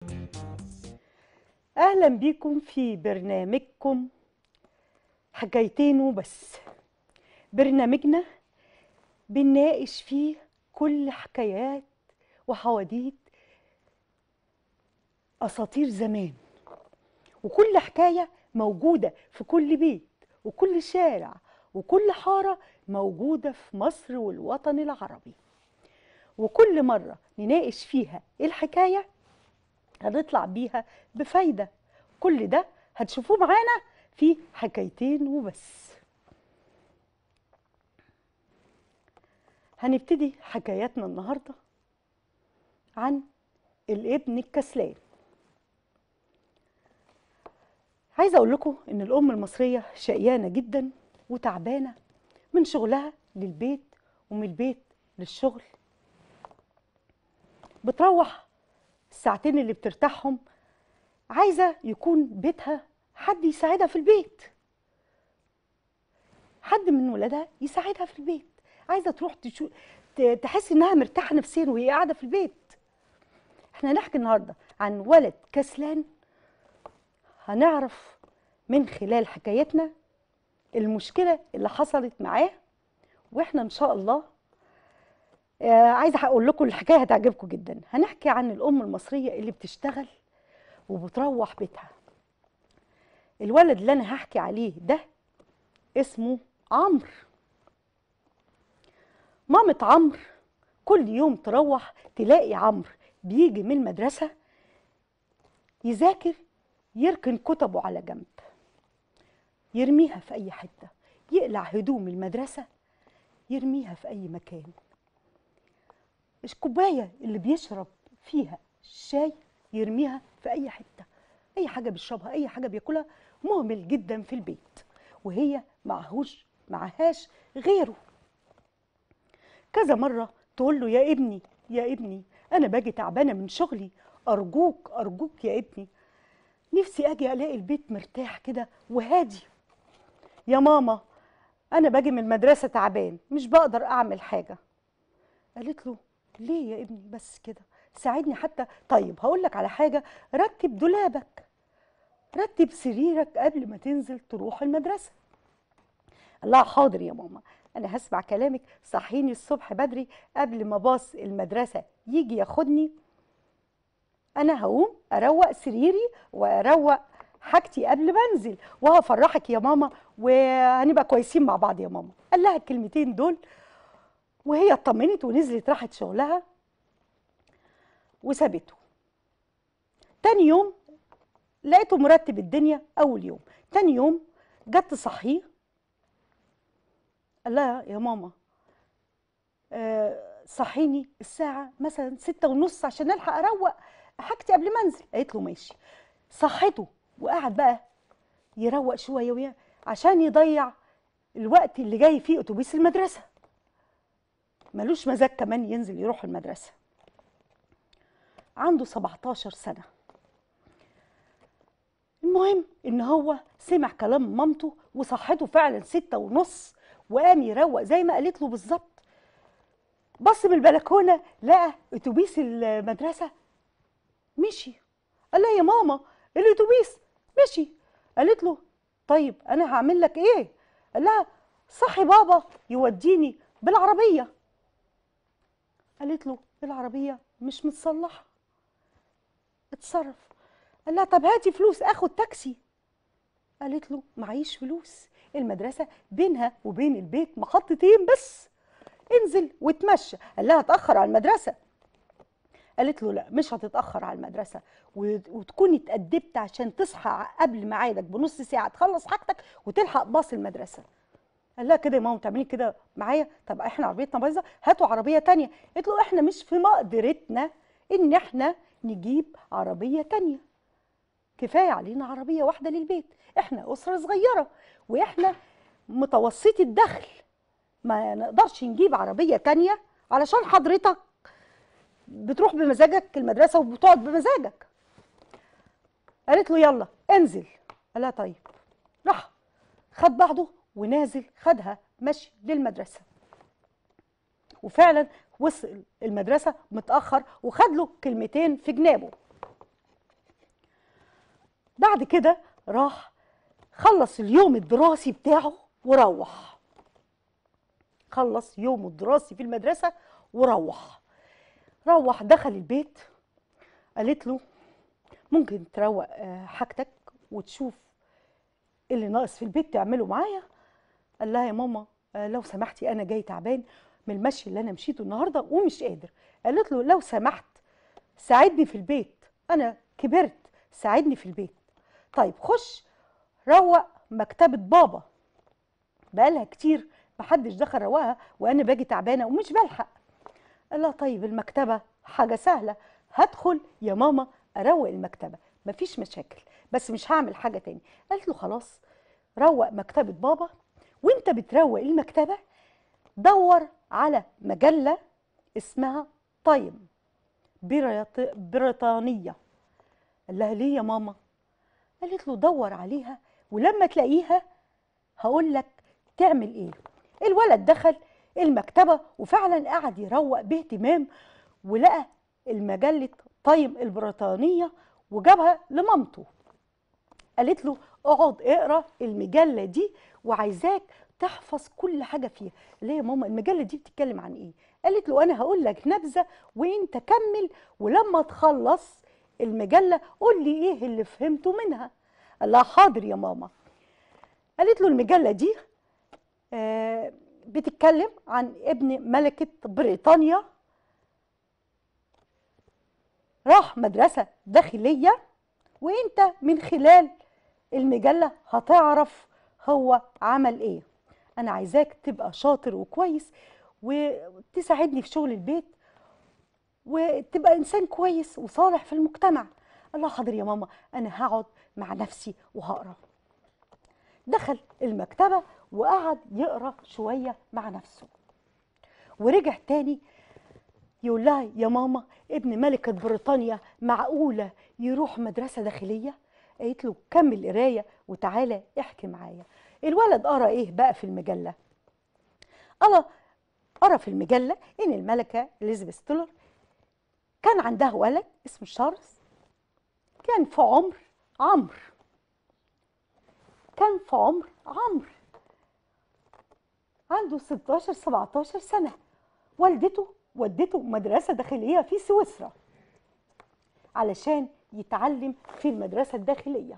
أهلا بيكم في برنامجكم حكايتين وبس برنامجنا بنناقش فيه كل حكايات وحواديت أساطير زمان وكل حكاية موجودة في كل بيت وكل شارع وكل حارة موجودة في مصر والوطن العربي وكل مرة نناقش فيها الحكاية هنطلع بيها بفايدة كل ده هتشوفوه معانا في حكايتين وبس هنبتدي حكاياتنا النهاردة عن الابن الكسلان عايزة أقول لكم إن الأم المصرية شقيانة جدا وتعبانة من شغلها للبيت ومن البيت للشغل بتروح الساعتين اللي بترتاحهم عايزة يكون بيتها حد يساعدها في البيت حد من ولادها يساعدها في البيت عايزة تروح تشو... ت- تحس إنها مرتاحة نفسيا وهي قاعدة في البيت احنا هنحكي النهاردة عن ولد كسلان هنعرف من خلال حكايتنا المشكلة اللي حصلت معاه واحنا ان شاء الله آه، عايزه اقول لكم الحكايه هتعجبكم جدا هنحكي عن الام المصريه اللي بتشتغل وبتروح بيتها الولد اللي انا هحكي عليه ده اسمه عمرو مامة عمرو كل يوم تروح تلاقي عمرو بيجي من المدرسة يذاكر يركن كتبه على جنب يرميها في أي حتة يقلع هدوم المدرسة يرميها في أي مكان الكوباية اللي بيشرب فيها الشاي يرميها في أي حتة أي حاجة بيشربها أي حاجة بياكلها مهمل جدا في البيت وهي معهوش معهاش غيره كذا مرة تقول له يا ابني يا ابني أنا باجي تعبانة من شغلي أرجوك أرجوك يا ابني نفسي أجي ألاقي البيت مرتاح كده وهادي يا ماما أنا باجي من المدرسة تعبان مش بقدر أعمل حاجة قالت له ليه يا ابني بس كده ساعدني حتى طيب هقول لك على حاجة رتب دولابك رتب سريرك قبل ما تنزل تروح المدرسة الله حاضر يا ماما انا هسمع كلامك صحيني الصبح بدري قبل ما باص المدرسه يجي ياخدني انا هقوم اروق سريري واروق حاجتي قبل ما انزل وهفرحك يا ماما وهنبقى كويسين مع بعض يا ماما قال لها الكلمتين دول وهي اطمنت ونزلت راحت شغلها وسابته تاني يوم لقيته مرتب الدنيا اول يوم تاني يوم جت تصحيه قال لها يا ماما آه، صحيني الساعة مثلا ستة ونص عشان ألحق أروق حاجتي قبل ما أنزل قالت له ماشي صحته وقعد بقى يروق شوية ويا عشان يضيع الوقت اللي جاي فيه أتوبيس المدرسة ملوش مزاج كمان ينزل يروح المدرسة عنده 17 سنة المهم ان هو سمع كلام مامته وصحته فعلا ستة ونص وقام يروق زي ما قالت له بالظبط بص من البلكونه لقى اتوبيس المدرسه مشي قال لها يا ماما الاتوبيس مشي قالت له طيب انا هعمل لك ايه قال لها صحي بابا يوديني بالعربيه قالت له العربيه مش متصلحه اتصرف قال لها طب هاتي فلوس اخد تاكسي قالت له معيش فلوس المدرسة بينها وبين البيت محطتين بس انزل واتمشى قال لها اتأخر على المدرسة قالت له لا مش هتتأخر على المدرسة وت- وتكوني اتأدبت عشان تصحى قبل ميعادك بنص ساعة تخلص حاجتك وتلحق باص المدرسة قال لها كده يا ماما تعملي كده معايا طب احنا عربيتنا بايظه هاتوا عربيه تانية قالت له احنا مش في مقدرتنا ان احنا نجيب عربيه تانية كفايه علينا عربيه واحده للبيت احنا اسره صغيره واحنا متوسطي الدخل ما نقدرش نجيب عربيه تانية علشان حضرتك بتروح بمزاجك المدرسه وبتقعد بمزاجك قالت له يلا انزل قال لها طيب راح خد بعضه ونازل خدها مشي للمدرسه وفعلا وصل المدرسه متاخر وخد له كلمتين في جنابه بعد كده راح خلص اليوم الدراسي بتاعه وروح خلص يومه الدراسي في المدرسة وروح روح دخل البيت قالت له ممكن تروق آه، حاجتك وتشوف اللي ناقص في البيت تعمله معايا قال لها يا ماما آه، لو سمحتي انا جاي تعبان من المشي اللي انا مشيته النهارده ومش قادر قالت له لو سمحت ساعدني في البيت انا كبرت ساعدني في البيت طيب خش روق مكتبة بابا بقالها كتير محدش دخل رواها وانا باجي تعبانه ومش بلحق قال لها طيب المكتبه حاجه سهله هدخل يا ماما اروق المكتبه مفيش مشاكل بس مش هعمل حاجه تاني قالت له خلاص روق مكتبه بابا وانت بتروق المكتبه دور على مجله اسمها تايم بريط- بريطانيه قال لها ليه يا ماما قالت له دور عليها ولما تلاقيها هقول لك تعمل ايه الولد دخل المكتبة وفعلا قعد يروق باهتمام ولقى المجلة تايم البريطانية وجابها لمامته قالت له اقعد اقرا المجلة دي وعايزاك تحفظ كل حاجة فيها ليه يا ماما المجلة دي بتتكلم عن ايه قالت له انا هقول لك نبذة وانت كمل ولما تخلص المجلة قول لي ايه اللي فهمته منها قال لها حاضر يا ماما قالت له المجلة دي آه، بتتكلم عن ابن ملكة بريطانيا راح مدرسة داخلية وانت من خلال المجلة هتعرف هو عمل ايه انا عايزاك تبقى شاطر وكويس وتساعدني في شغل البيت وتبقى انسان كويس وصالح في المجتمع الله حاضر يا ماما انا هقعد مع نفسي وهقرا دخل المكتبة وقعد يقرا شوية مع نفسه ورجع تاني يقول لها يا ماما ابن ملكة بريطانيا معقولة يروح مدرسة داخلية قالت له كمل قراية وتعالى احكي معايا الولد قرا ايه بقى في المجلة قرا قرا في المجلة ان الملكة اليزابيث تولر كان عندها ولد اسمه شارلز كان في عمر عمرو كان في عمر عمرو عنده 16 17 سنة والدته ودته مدرسة داخلية في سويسرا علشان يتعلم في المدرسة الداخلية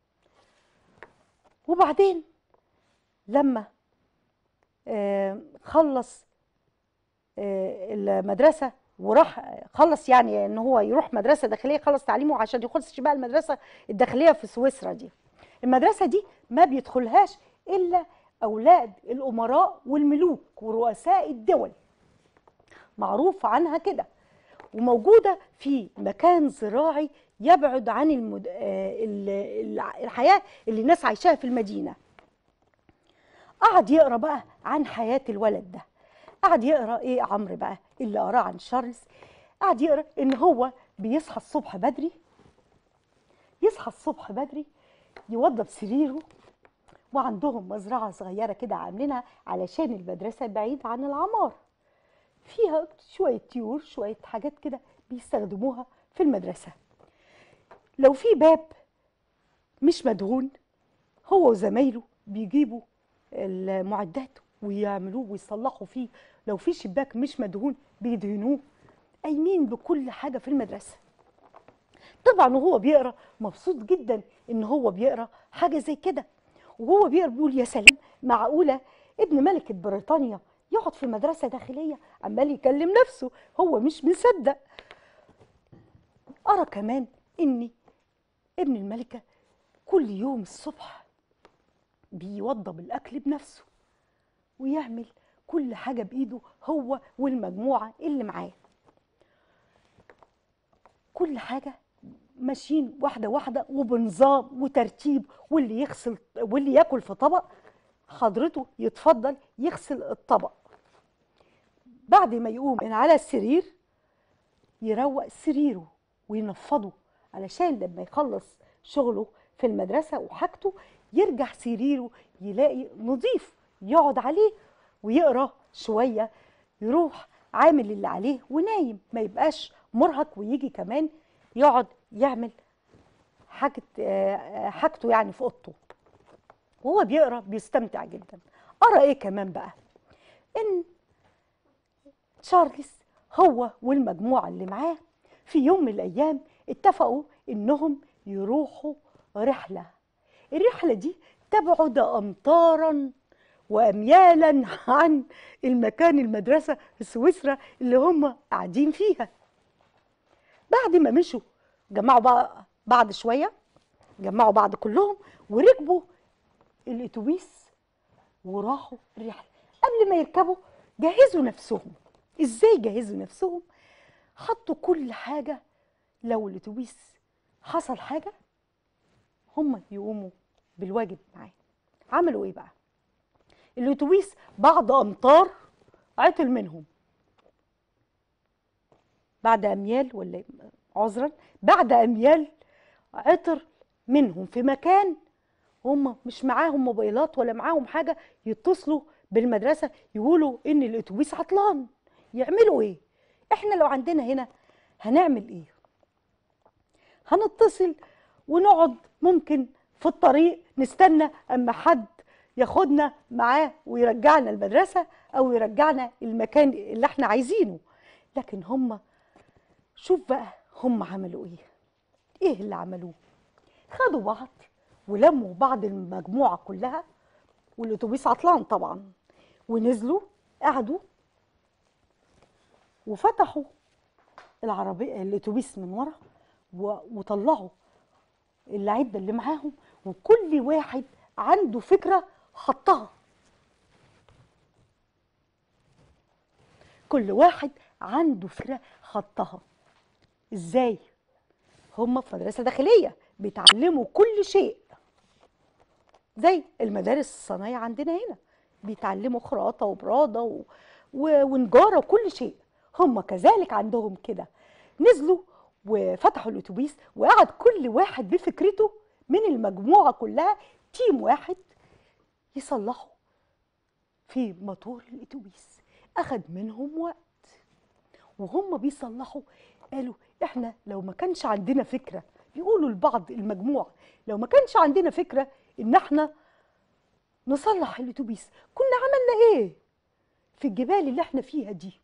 وبعدين لما آه، خلص آه، المدرسة وراح خلص يعني ان هو يروح مدرسة داخلية خلص تعليمه عشان يخش بقى المدرسة الداخلية في سويسرا دي المدرسة دي ما بيدخلهاش إلا أولاد الأمراء والملوك ورؤساء الدول معروف عنها كده وموجودة في مكان زراعي يبعد عن المد... آه، ال- الع- الحياة اللي الناس عايشاها في المدينة قعد يقرا بقى عن حياة الولد ده قعد يقرا ايه عمرو بقى اللي قراه عن شارلز قعد يقرا ان هو بيصحى الصبح بدري يصحى الصبح بدري يوضب سريره وعندهم مزرعة صغيرة كده عاملينها علشان المدرسة بعيد عن العمار فيها شوية طيور شوية حاجات كده بيستخدموها في المدرسة لو في باب مش مدهون هو وزمايله بيجيبوا المعدات ويعملوه ويصلحوا فيه لو في شباك مش مدهون بيدهنوه قايمين بكل حاجة في المدرسة طبعا وهو بيقرا مبسوط جدا ان هو بيقرا حاجه زي كده وهو بيقرا بيقول يا سلام معقوله ابن ملكه بريطانيا يقعد في مدرسه داخليه عمال يكلم نفسه هو مش مصدق قرا كمان ان ابن الملكه كل يوم الصبح بيوضب الاكل بنفسه ويعمل كل حاجه بايده هو والمجموعه اللي معاه كل حاجه ماشيين واحده واحده وبنظام وترتيب واللي يغسل واللي ياكل في طبق حضرته يتفضل يغسل الطبق بعد ما يقوم من على السرير يروق سريره وينفضه علشان لما يخلص شغله في المدرسة وحاجته يرجع سريره يلاقي نظيف يقعد عليه ويقرا شوية يروح عامل اللي عليه ونايم ما يبقاش مرهق ويجي كمان يقعد يعمل حاجة آه، حاجته يعني في اوضته وهو بيقرا بيستمتع جدا قرا ايه كمان بقى ان تشارلز هو والمجموعه اللي معاه في يوم من الايام اتفقوا انهم يروحوا رحله الرحله دي تبعد امطارا واميالا عن المكان المدرسه في سويسرا اللي هم قاعدين فيها بعد ما مشوا جمعوا بقى بعض شويه جمعوا بعض كلهم وركبوا الاتوبيس وراحوا الرحله قبل ما يركبوا جهزوا نفسهم ازاي جهزوا نفسهم حطوا كل حاجه لو الاتوبيس حصل حاجه هم يقوموا بالواجب معاه عملوا ايه بقى الاتوبيس بعد امطار عطل منهم بعد اميال ولا عذرا بعد اميال عطر منهم في مكان هم مش معاهم موبايلات ولا معاهم حاجه يتصلوا بالمدرسه يقولوا ان الاتوبيس عطلان يعملوا ايه احنا لو عندنا هنا هنعمل ايه هنتصل ونقعد ممكن في الطريق نستنى اما حد ياخدنا معاه ويرجعنا المدرسه او يرجعنا المكان اللي احنا عايزينه لكن هم شوف بقى هم عملوا ايه ايه اللي عملوه خدوا بعض ولموا بعض المجموعه كلها والاتوبيس عطلان طبعا ونزلوا قعدوا وفتحوا العربيه الاتوبيس من ورا و- وطلعوا اللعيبه اللي معاهم وكل واحد عنده فكره حطها كل واحد عنده فكره حطها ازاي هم في مدرسه داخليه بيتعلموا كل شيء زي المدارس الصناعيه عندنا هنا بيتعلموا خراطه وبراده و... و... ونجاره وكل شيء هم كذلك عندهم كده نزلوا وفتحوا الاتوبيس وقعد كل واحد بفكرته من المجموعه كلها تيم واحد يصلحوا في موتور الاتوبيس اخد منهم وقت وهم بيصلحوا قالوا احنا لو ما كانش عندنا فكره يقولوا لبعض المجموعه لو ما كانش عندنا فكره ان احنا نصلح الاتوبيس كنا عملنا ايه في الجبال اللي احنا فيها دي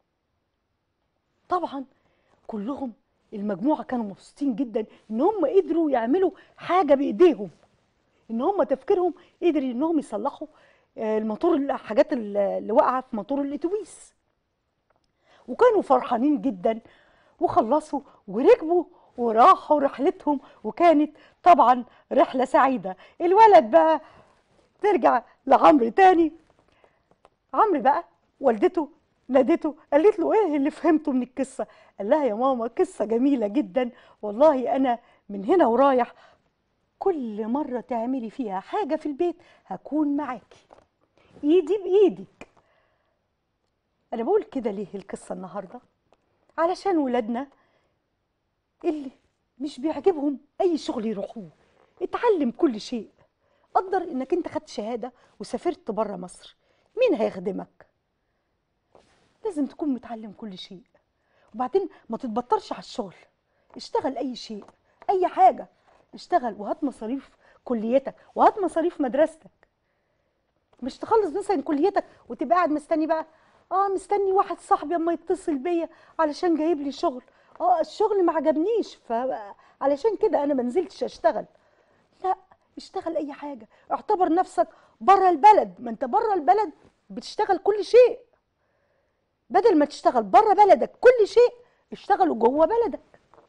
طبعا كلهم المجموعه كانوا مبسوطين جدا ان هم قدروا يعملوا حاجه بايديهم ان هم تفكيرهم قدر انهم يصلحوا آه، الموتور الحاجات اللي واقعه في موتور الاتوبيس وكانوا فرحانين جدا وخلصوا وركبوا وراحوا رحلتهم وكانت طبعا رحله سعيده الولد بقى ترجع لعمرو تاني عمرو بقى والدته نادته قالت له ايه اللي فهمته من القصه قال لها يا ماما قصه جميله جدا والله انا من هنا ورايح كل مره تعملي فيها حاجه في البيت هكون معاكي ايدي بايدك انا بقول كده ليه القصه النهارده علشان ولادنا اللي مش بيعجبهم اي شغل يروحوه اتعلم كل شيء قدر انك انت خدت شهاده وسافرت بره مصر مين هيخدمك لازم تكون متعلم كل شيء وبعدين ما تتبطرش على الشغل اشتغل اي شيء اي حاجه اشتغل وهات مصاريف كليتك وهات مصاريف مدرستك مش تخلص مثلا كليتك وتبقى قاعد مستني بقى اه مستني واحد صاحبي اما يتصل بيا علشان جايب لي شغل اه الشغل ما عجبنيش فعلشان كده انا ما نزلتش اشتغل لا اشتغل اي حاجه اعتبر نفسك بره البلد ما انت بره البلد بتشتغل كل شيء بدل ما تشتغل بره بلدك كل شيء اشتغلوا جوه بلدك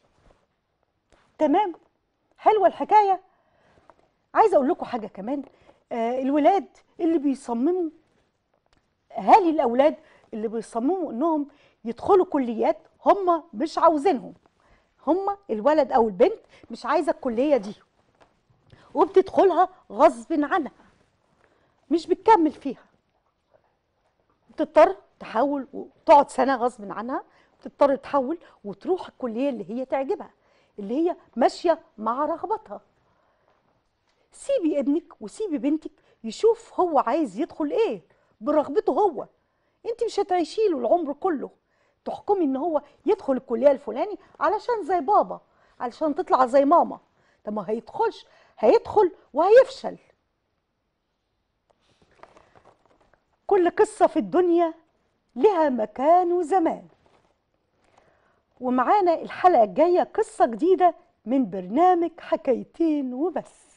تمام حلوه الحكايه عايزه اقول لكم حاجه كمان آه الولاد اللي بيصمموا اهالي الاولاد اللي بيصمموا انهم يدخلوا كليات هم مش عاوزينهم هم الولد او البنت مش عايزه الكليه دي وبتدخلها غصب عنها مش بتكمل فيها بتضطر تحول وتقعد سنه غصب عنها تضطر تحول وتروح الكليه اللي هي تعجبها اللي هي ماشيه مع رغبتها سيبي ابنك وسيبي بنتك يشوف هو عايز يدخل ايه برغبته هو انت مش هتعيشي له العمر كله تحكمي ان هو يدخل الكليه الفلاني علشان زي بابا علشان تطلع زي ماما طب ما هيدخلش هيدخل وهيفشل كل قصة في الدنيا لها مكان وزمان ومعانا الحلقة الجاية قصة جديدة من برنامج حكايتين وبس